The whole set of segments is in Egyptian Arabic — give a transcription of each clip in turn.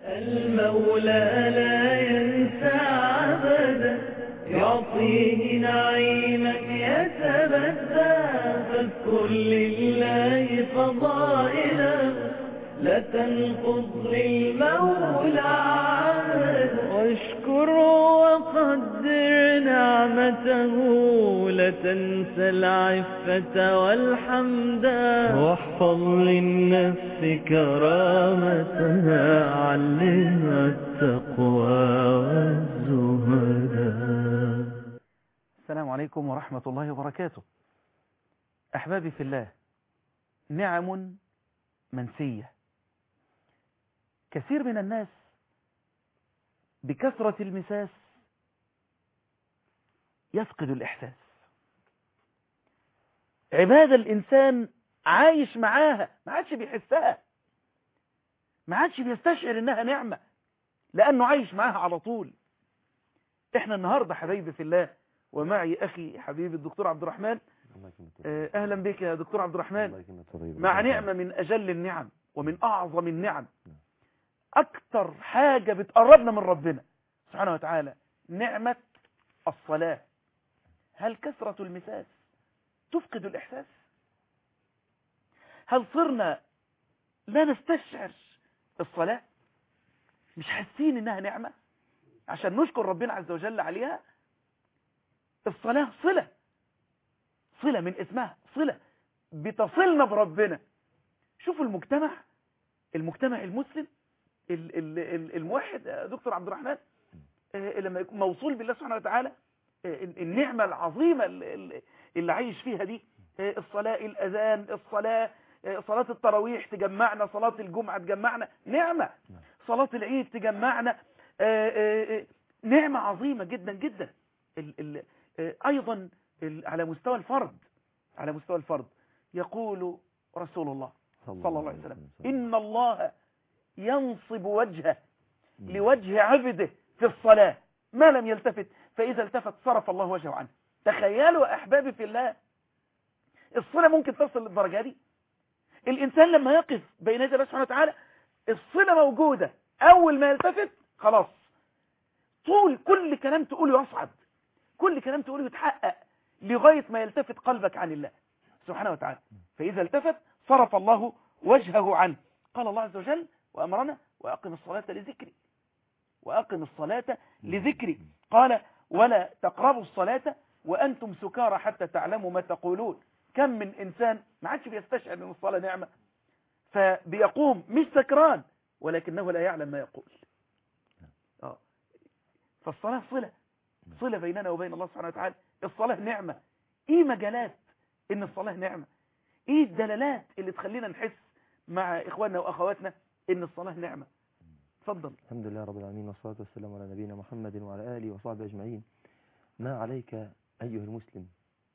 المولى لا ينسى عبدا يعطيه نعيما يتبدى فاذكر لله فضائله لا تنقض للمولى عبدا واشكره وقدر نعمته لا تنسى العفة والحمدا واحفظ للنفس كرامتها علمها التقوى والزهدا السلام عليكم ورحمة الله وبركاته أحبابي في الله نعم منسية كثير من الناس بكثرة المساس يفقد الإحساس عبادة الإنسان عايش معاها ما عادش بيحسها ما عادش بيستشعر إنها نعمة لأنه عايش معاها على طول إحنا النهاردة حبايبي في الله ومعي أخي حبيبي الدكتور عبد الرحمن آه، أهلا بك يا دكتور عبد الرحمن مع نعمة من أجل النعم ومن أعظم النعم أكتر حاجة بتقربنا من ربنا سبحانه وتعالى نعمة الصلاة هل كثرة المساس تفقد الإحساس هل صرنا لا نستشعر الصلاة مش حاسين إنها نعمة عشان نشكر ربنا عز وجل عليها الصلاة صلة صلة من اسمها صلة بتصلنا بربنا شوفوا المجتمع المجتمع المسلم ال- ال- ال- الموحد يا دكتور عبد الرحمن آه، لما يكون موصول بالله سبحانه وتعالى آه، النعمة العظيمة اللي اللي عايش فيها دي آه، الصلاة الأذان الصلاة آه، صلاة التراويح تجمعنا صلاة الجمعة تجمعنا نعمة صلاة العيد تجمعنا آه، آه، آه، نعمة عظيمة جدا جدا ال- ال- آه، أيضا ال- على مستوى الفرد على مستوى الفرد يقول رسول الله صلى الله عليه وسلم إن الله ينصب وجهه لوجه عبده في الصلاة ما لم يلتفت فإذا التفت صرف الله وجهه عنه تخيلوا يا أحبابي في الله الصلة ممكن تصل للدرجة دي الإنسان لما يقف بين يدي الله سبحانه وتعالى الصلة موجودة أول ما يلتفت خلاص طول كل كلام تقوله يصعد كل كلام تقوله يتحقق لغاية ما يلتفت قلبك عن الله سبحانه وتعالى فإذا التفت صرف الله وجهه عنه قال الله عز وجل وأمرنا وأقم الصلاة لذكري وأقم الصلاة لذكري قال ولا تقربوا الصلاة وأنتم سكارى حتى تعلموا ما تقولون كم من إنسان ما عادش بيستشعر أن الصلاة نعمة فبيقوم مش سكران ولكنه لا يعلم ما يقول آه. فالصلاة صلة صلة بيننا وبين الله سبحانه وتعالى الصلاة نعمة ايه مجالات ان الصلاة نعمة ايه الدلالات اللي تخلينا نحس مع اخواننا واخواتنا ان الصلاة نعمة اتفضل الحمد لله رب العالمين والصلاة والسلام على نبينا محمد وعلى آله وصحبه أجمعين ما عليك أيها المسلم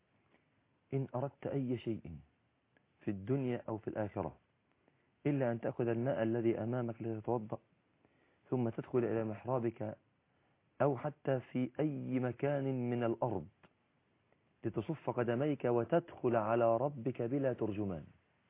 إن أردت أي شيء في الدنيا أو في الآخرة إلا أن تأخذ الماء الذي أمامك لتتوضأ ثم تدخل إلى محرابك أو حتى في أي مكان من الأرض لتصف قدميك وتدخل على ربك بلا ترجمان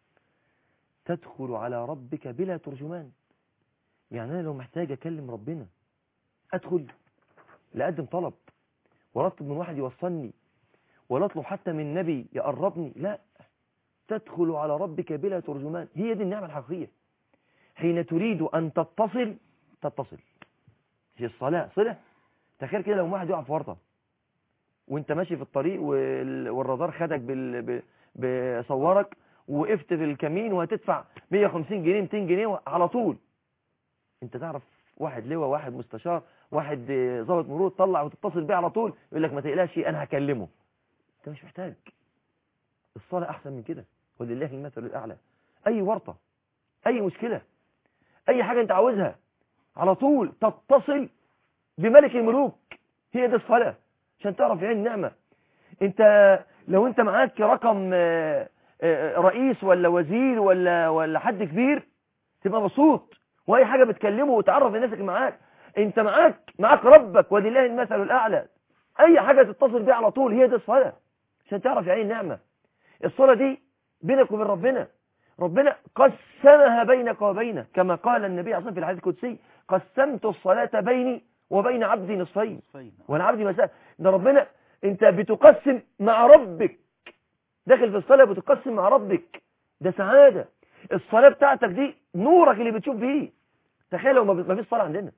تدخل على ربك بلا ترجمان يعني أنا لو محتاج أكلم ربنا أدخل لأقدم طلب ولا أطلب من واحد يوصلني ولا أطلب حتى من نبي يقربني لا تدخل على ربك بلا ترجمان هي دي النعمة الحقيقية حين تريد أن تتصل تتصل هي الصلاة صلة تخيل كده لو واحد يقع في ورطة وانت ماشي في الطريق وال- والرادار خدك بال... ب... بصورك وقفت في الكمين وهتدفع 150 جنيه 200 جنيه على طول انت تعرف واحد لواء واحد مستشار واحد آه، ضابط مرور تطلع وتتصل بيه على طول يقول لك ما تقلقش انا هكلمه انت مش محتاج الصلاة احسن من كده ولله المثل الاعلى اي ورطة اي مشكلة اي حاجة انت عاوزها على طول تتصل بملك الملوك هي دي الصلاة عشان تعرف يعني النعمة انت لو انت معاك رقم آه، آه، رئيس ولا وزير ولا ولا حد كبير تبقى مبسوط واي حاجة بتكلمه وتعرف الناس اللي معاك انت معاك معاك ربك ولله المثل الاعلى اي حاجة تتصل بيها على طول هي دي الصلاة عشان تعرف يعني النعمة الصلاة دي بينك وبين ربنا ربنا قسمها بينك وبينه كما قال النبي عليه في الحديث القدسي قسمت الصلاة بيني وبين عبدي نصفين صين. وانا عبدي مساء ده ربنا انت بتقسم مع ربك داخل في الصلاة بتقسم مع ربك ده سعادة الصلاة بتاعتك دي نورك اللي بتشوف بيه تخيل لو ما ما فيش صلاة عندنا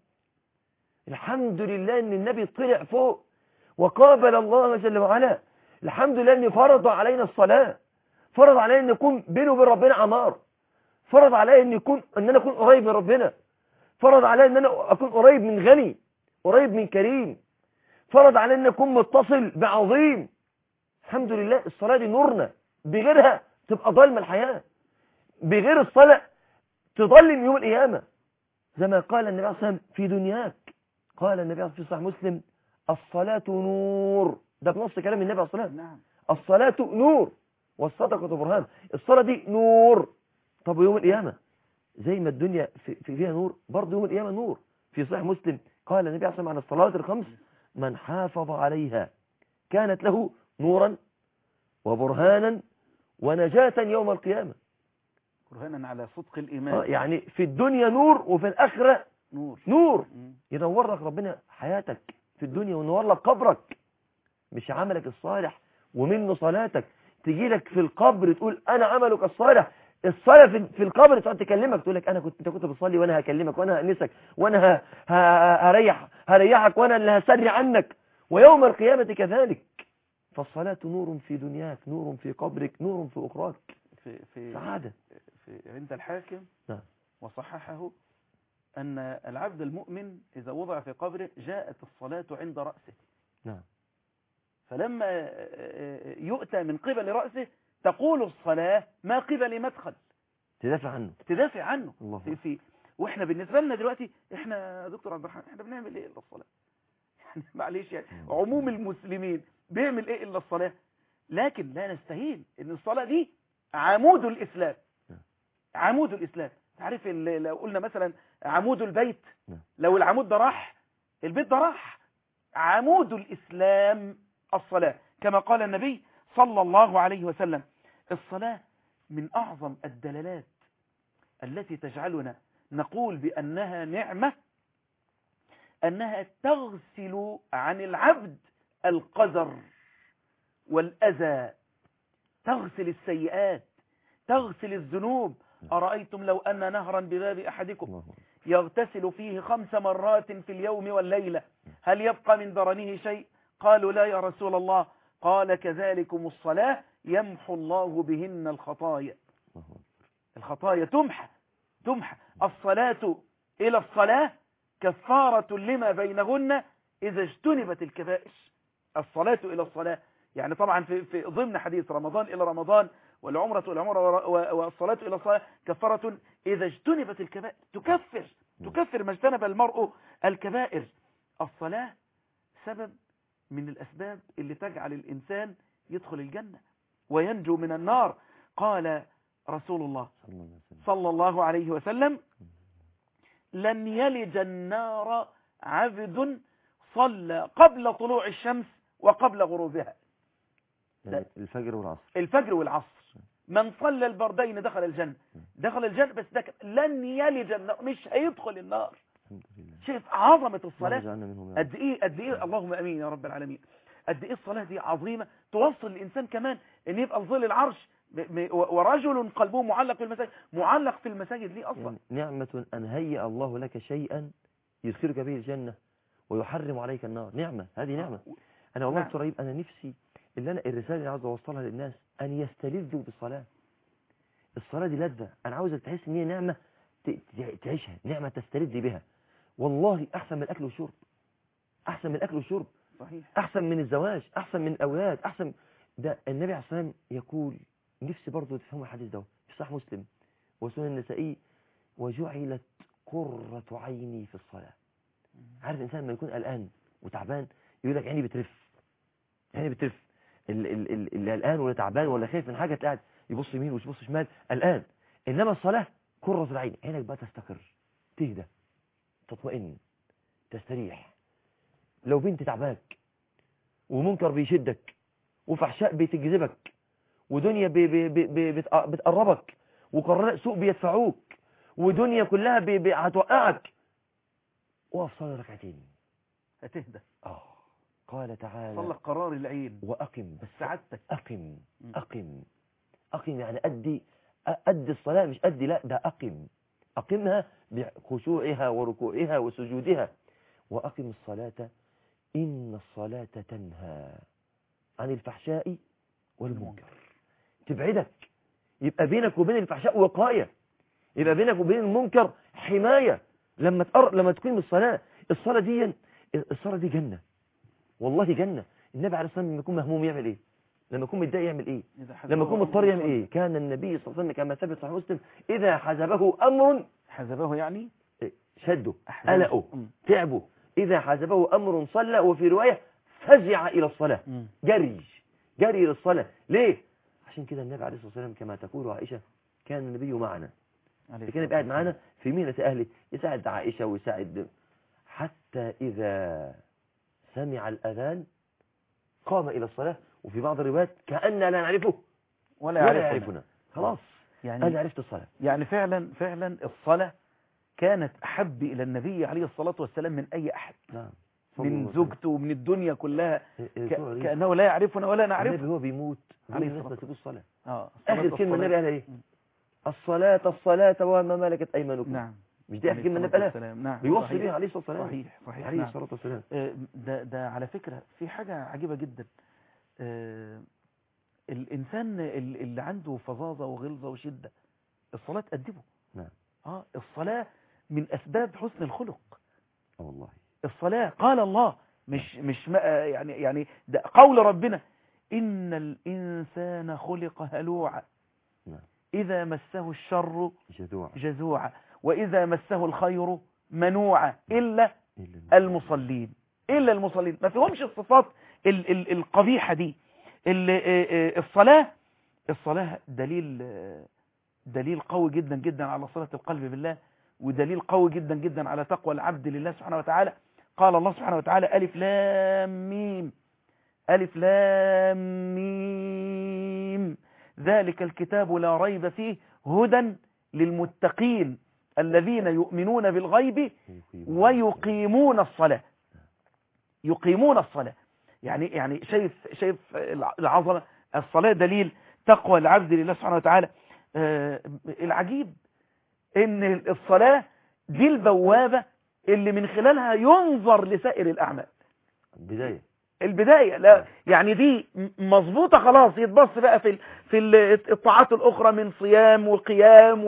الحمد لله ان النبي طلع فوق وقابل الله جل وعلا الحمد لله ان فرض علينا الصلاة فرض علينا ان يكون بينه وبين ربنا عمار فرض عليا ان يكون ان انا اكون قريب من ربنا فرض عليا ان انا اكون قريب من غني قريب من كريم فرض علينا ان اكون متصل بعظيم الحمد لله الصلاة دي نورنا بغيرها تبقى ظلمة الحياة بغير الصلاة تظلم يوم القيامة زي ما قال النبي عليه الصلاة والسلام في دنياك قال النبي عليه الصلاة والسلام في صحيح مسلم الصلاة نور ده بنص كلام النبي عليه الصلاة والسلام نعم الصلاة نور والصدقة برهان الصلاة دي نور طب يوم القيامة زي ما الدنيا في في- فيها نور برضه يوم القيامة نور في صحيح مسلم قال النبي عليه الصلاة والسلام عن الصلوات الخمس من حافظ عليها كانت له نورا وبرهانا ونجاة يوم القيامة برهانا على صدق آه، الإيمان يعني في الدنيا نور وفي الآخرة نور نور مم. ينور لك ربنا حياتك في الدنيا وينور لك قبرك مش عملك الصالح ومنه صلاتك تجي لك في القبر تقول انا عملك الصالح الصلاة في, في القبر تقعد تكلمك تقول لك انا كنت انت كنت بتصلي وانا هكلمك وانا هانسك وانا ه- ه- هريح هريحك وانا اللي هسري عنك ويوم القيامة كذلك فالصلاة نور في دنياك نور في قبرك نور في اخراك في في سعادة في عند الحاكم نعم. وصححه أن العبد المؤمن إذا وضع في قبره جاءت الصلاة عند رأسه نعم فلما يؤتى من قبل رأسه تقول الصلاة ما قبل مدخل تدافع عنه تدافع عنه الله في في واحنا بالنسبة لنا دلوقتي احنا يا دكتور عبد الرحمن احنا بنعمل ايه الا الصلاة يعني معلش يعني عموم المسلمين بيعمل ايه الا الصلاة لكن لا نستهين ان الصلاة دي عمود الاسلام عمود الاسلام تعرف ال- لو قلنا مثلا عمود البيت نعم. لو العمود ده راح البيت ده راح عمود الاسلام الصلاة كما قال النبي صلى الله عليه وسلم الصلاة من اعظم الدلالات التي تجعلنا نقول بأنها نعمة أنها تغسل عن العبد القذر والأذى تغسل السيئات تغسل الذنوب أرأيتم لو أن نهرا بباب أحدكم الله أكبر. يغتسل فيه خمس مرات في اليوم والليلة هل يبقى من درنه شيء قالوا لا يا رسول الله قال كذلكم الصلاة يمحو الله بهن الخطايا الله أكبر. الخطايا تمحى تمحى الصلاة إلى الصلاة كفارة لما بينهن إذا اجتنبت الكبائر الصلاة إلى الصلاة يعني طبعا في, في ضمن حديث رمضان إلى رمضان والعمرة إلى العمرة و- والصلاة إلى الصلاة كفارة إذا اجتنبت الكبائر تكفر تكفر ما اجتنب المرء الكبائر الصلاة سبب من الأسباب اللي تجعل الإنسان يدخل الجنة وينجو من النار قال رسول الله صلى الله عليه وسلم صلى الله عليه وسلم لن يلج النار عبد صلى قبل طلوع الشمس وقبل غروبها يعني الفجر والعصر الفجر والعصر من صلى البردين دخل الجنة دخل الجنة بس ده ك- لن يلج النار مش هيدخل النار الحمد لله شايف عظمة الله الصلاة يجعلنا منهم يا رب. قد ايه قد ايه اللهم امين يا رب العالمين قد ايه الصلاة دي عظيمة توصل الانسان كمان ان يبقى في ظل العرش ب- ب- ورجل قلبه معلق في المساجد معلق في المساجد ليه اصلا يعني نعمة أن هيأ الله لك شيئا يدخلك به الجنة ويحرم عليك النار نعمة هذه نعمة أنا والله نعم. دكتور رهيب أنا نفسي اللي أنا الرسالة اللي عاوز أوصلها للناس أن يستلذوا بالصلاة الصلاة دي لذة أنا عاوزك تحس إن هي نعمة ت- ت- تعيشها نعمة تستلذ بها والله أحسن من الأكل والشرب أحسن من الأكل والشرب صحيح أحسن من الزواج أحسن من الأولاد أحسن ده النبي عليه الصلاة والسلام يقول نفسي برضو تفهموا الحديث ده في صحيح مسلم وسنن النسائي وجعلت قرة عيني في الصلاة عارف الإنسان لما يكون قلقان وتعبان يقول لك عيني بترف عيني بترف ال- ال- ال- اللي قلقان ولا تعبان ولا خايف من حاجة تلاقي يبص يمين ويبص شمال قلقان إنما الصلاة قرة العين عينك بقى تستقر تهدى تطمئن تستريح لو بنت تعباك ومنكر بيشدك وفحشاء بتجذبك ودنيا بي بي بي بي بتق- بتقربك وقرناء سوء بيدفعوك ودنيا كلها بي بي هتوقعك وقف صلي ركعتين هتهدى اه قال تعالى صلى قرار العين وأقم بس سعادتك أقم مم. أقم أقم يعني أدي أدي الصلاة مش أدي لا ده أقم أقمها بخشوعها وركوعها وسجودها وأقم الصلاة إن الصلاة تنهى عن الفحشاء والمنكر تبعدك يبقى بينك وبين الفحشاء وقاية يبقى بينك وبين المنكر حماية لما تقر... لما تقيم الصلاة الصلاة دي الصلاة دي جنة والله جنة النبي عليه الصلاة والسلام لما يكون مهموم يعمل ايه لما يكون متضايق يعمل ايه إذا حزبه لما يكون أمر مضطر يعمل صلى. ايه كان النبي صلى الله عليه وسلم كما ثبت صحيح مسلم اذا حزبه امر حزبه يعني شده أحزنه. قلقه مم. تعبه اذا حزبه امر صلى وفي روايه فزع الى الصلاه مم. جري جري للصلاه ليه عشان كده النبي عليه الصلاه والسلام كما تقول عائشه كان النبي معنا عليه كان الصلاة قاعد معانا في مينة أهله يساعد عائشة ويساعد حتى إذا سمع الأذان قام إلى الصلاة وفي بعض الروايات كأن لا نعرفه ولا ولا يعرفنا يعرفنا خلاص يعني أنا عرفت الصلاة يعني فعلا فعلا الصلاة كانت أحب إلى النبي عليه الصلاة والسلام من أي أحد نعم من زوجته ومن الدنيا كلها ك... كأنه كأنه لا يعرفنا ولا النبي نعرفه هو بيموت عليه عليه الناس الصلاة ما تسيبوا الصلاة آه آخر صلاة كلمة الصلاة. النبي قالها إيه مم. الصلاة الصلاة وما ملكت أيمانكم نعم مش دي آخر عليه كلمة الصلاة النبي قالها والسلام. نعم بيوصي صحيح. بيها عليه الصلاة والسلام صحيح صحيح عليه نعم. الصلاة والسلام آه، ده ده على فكرة في حاجة عجيبة جدا آه، الإنسان ال- اللي عنده فظاظة وغلظة وشدة الصلاة تأدبه نعم اه الصلاة من أسباب حسن الخلق آه والله الصلاة قال الله مش مش ما يعني يعني ده قول ربنا إن الإنسان خلق هلوعا نعم إذا مسه الشر جذوع جزوعا وإذا مسه الخير منوعا إلا إلا المصلين إلا المصلين ما فيهمش الصفات ال ال القبيحة دي ال آه، آه، الصلاة الصلاة دليل آه، دليل قوي جدا جدا على صلة القلب بالله ودليل قوي جدا جدا على تقوى العبد لله سبحانه وتعالى قال الله سبحانه وتعالى ألف لام ميم ألف لام ميم ذلك الكتاب لا ريب فيه هدى للمتقين الذين يؤمنون بالغيب ويقيمون الصلاة يقيمون الصلاة يعني يعني شايف شايف العظمة الصلاة دليل تقوى العبد لله سبحانه وتعالى آه، العجيب ان الصلاة دي البوابة اللي من خلالها ينظر لسائر الأعمال بداية البداية لا يعني دي م- مظبوطة خلاص يتبص بقى في ال- في ال- الطاعات الأخرى من صيام وقيام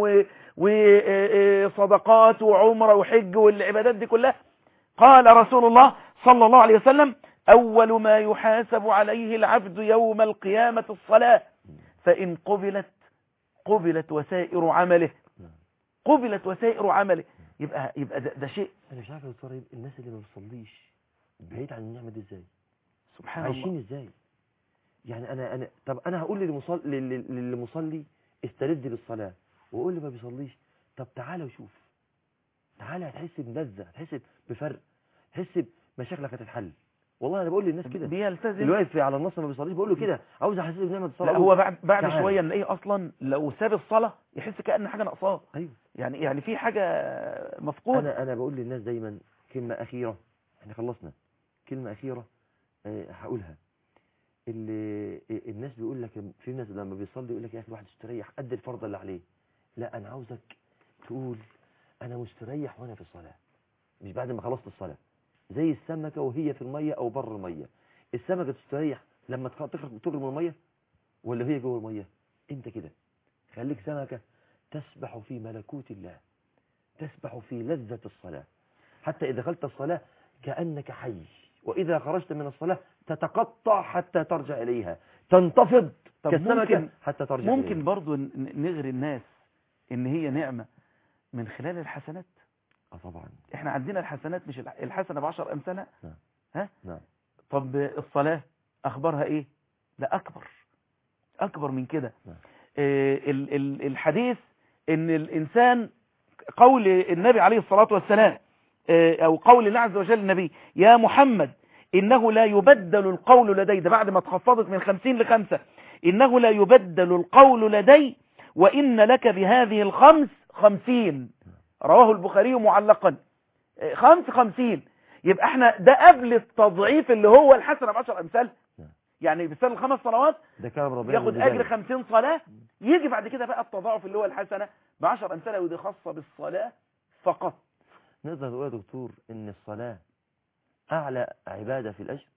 وصدقات وعمرة وحج والعبادات دي كلها قال رسول الله صلى الله عليه وسلم أول ما يحاسب عليه العبد يوم القيامة الصلاة فإن قبلت قبلت وسائر عمله نعم. قبلت وسائر عمله يبقى يبقى ده, ده شيء انا مش عارف يا دكتور إيه الناس اللي ما بتصليش بعيد عن النعمه دي ازاي سبحان عايشين الله ازاي يعني انا انا طب انا هقول للمصلي للي مصلي استرد بالصلاه واقول اللي ما بيصليش طب تعالى وشوف تعالى هتحس بلذه هتحس بفرق تحس بمشاكلك هتتحل والله انا بقول للناس كده اللي بيلتزم واقف على النص ما بيصليش بقول له كده عاوز احسسه بنعمه الصلاه لا هو بعد بعد تعالى. شويه نلاقيه اصلا لو ساب الصلاه يحس كأن حاجه ناقصاه ايوه يعني يعني في حاجه مفقوده انا انا بقول للناس دايما كلمه اخيره احنا خلصنا كلمه اخيره آه، هقولها اللي الناس بيقول لك في ناس لما بيصلي يقول لك يا اخي الواحد استريح قد الفرض اللي عليه لا انا عاوزك تقول انا مستريح وانا في الصلاه مش بعد ما خلصت الصلاه زي السمكه وهي في الميه او بره الميه السمكه تستريح لما تخ- تخرج تخرج من الميه ولا هي جوه الميه انت كده خليك سمكه تسبح في ملكوت الله تسبح في لذة الصلاة حتى إذا دخلت الصلاة كأنك حي وإذا خرجت من الصلاة تتقطع حتى ترجع إليها تنتفض طب كالسمكة ممكن- حتى ترجع ممكن إليها برضو ن- نغري الناس ان هي نعمه من خلال الحسنات آه طبعا احنا عندنا الحسنات مش الح- الحسنه بعشر امثالها نعم. ها نعم طب الصلاه اخبارها ايه لا اكبر اكبر من كده نعم. آه، ال- ال- الحديث ان الانسان قول النبي عليه الصلاه والسلام آه، او قول الله عز وجل النبي يا محمد انه لا يبدل القول لدي ده بعد ما تخفضت من خمسين لخمسة انه لا يبدل القول لدي وإن لك بهذه الخمس خمسين رواه البخاري معلقا آه، خمس خمسين يبقى احنا ده قبل التضعيف اللي هو الحسنة بعشر أمثال نعم. يعني بيصلي الخمس صلوات ده كلام ربنا ياخد بذلك. أجر خمسين صلاة يجي بعد كده بقى التضاعف اللي هو الحسنة بعشر أمثال ودي خاصة بالصلاة فقط نقدر نقول يا دكتور ان الصلاة اعلى عبادة في الاجر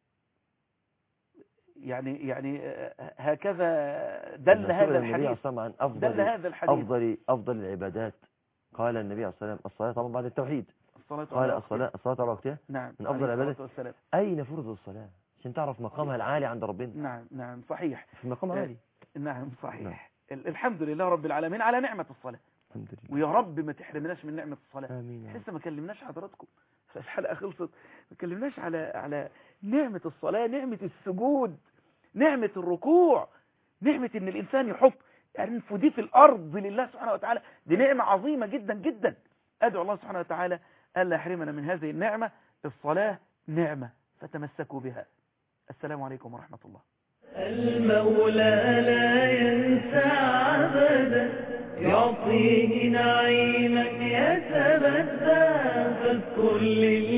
يعني يعني آه، هكذا دل لما هذا سئل النبي عليه الحديث الصلاة والسلام عن دل افضل هذا الحديث افضل افضل العبادات قال النبي عليه الصلاة والسلام الصلاة طبعا بعد التوحيد الصلاة قال على الصلاة الصلاة على وقتها نعم من أفضل عليه العبادات. الصلاة والسلام. اين فرض الصلاة عشان تعرف مقامها العالي عند ربنا نعم نعم صحيح في مقام آه، عالي نعم صحيح ال- الحمد لله رب العالمين على نعمة الصلاة الحمد لله ويا رب ما تحرمناش من نعمة الصلاة امين يا رب. لسه ما كلمناش حضراتكم الحلقة خلصت ما كلمناش على على نعمة الصلاة نعمة السجود نعمة الركوع نعمة ان الانسان يحط يعني دي في الارض لله سبحانه وتعالى دي نعمة عظيمة جدا جدا ادعو الله سبحانه وتعالى الا يحرمنا من هذه النعمة الصلاة نعمة فتمسكوا بها السلام عليكم ورحمة الله المولى لا ينسى عبدا يعطيه نعيما يتبدى فاذكر لله